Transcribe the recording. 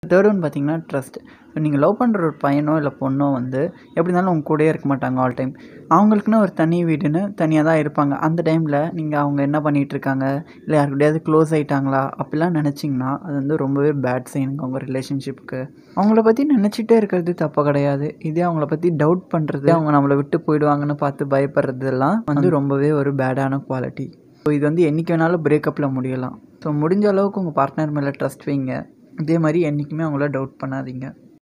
third one பார்த்தீங்கன்னா trust நீங்கள் love பண்ணுற ஒரு பையனோ இல்லை பொண்ணோ வந்து எப்படி இருந்தாலும் உங்க கூடயே இருக்க மாட்டாங்க ஆல் டைம் அவங்களுக்குன்னு ஒரு தனி வீடுன்னு தனியாக தான் இருப்பாங்க அந்த டைமில் நீங்கள் அவங்க என்ன பண்ணிகிட்டு இருக்காங்க இல்லை யாருக்கிட்டையாவது க்ளோஸ் ஆகிட்டாங்களா அப்படிலாம் நினச்சிங்கன்னா அது வந்து ரொம்பவே பேட் சைனுங்க உங்கள் ரிலேஷன்ஷிப்புக்கு அவங்கள பற்றி நினச்சிட்டே இருக்கிறது தப்பு கிடையாது இதே அவங்கள பற்றி டவுட் பண்ணுறது அவங்க நம்மளை விட்டு போயிடுவாங்கன்னு பார்த்து பயப்படுறதெல்லாம் வந்து ரொம்பவே ஒரு பேடான குவாலிட்டி ஸோ இது வந்து என்றைக்கு வேணாலும் பிரேக்கப்பில் முடியலாம் ஸோ முடிஞ்ச அளவுக்கு உங்கள் பார்ட்னர் மேலே ட்ரஸ்ட் வைங்க இதே மாதிரி என்றைக்குமே அவங்கள டவுட் பண்ணாதீங்க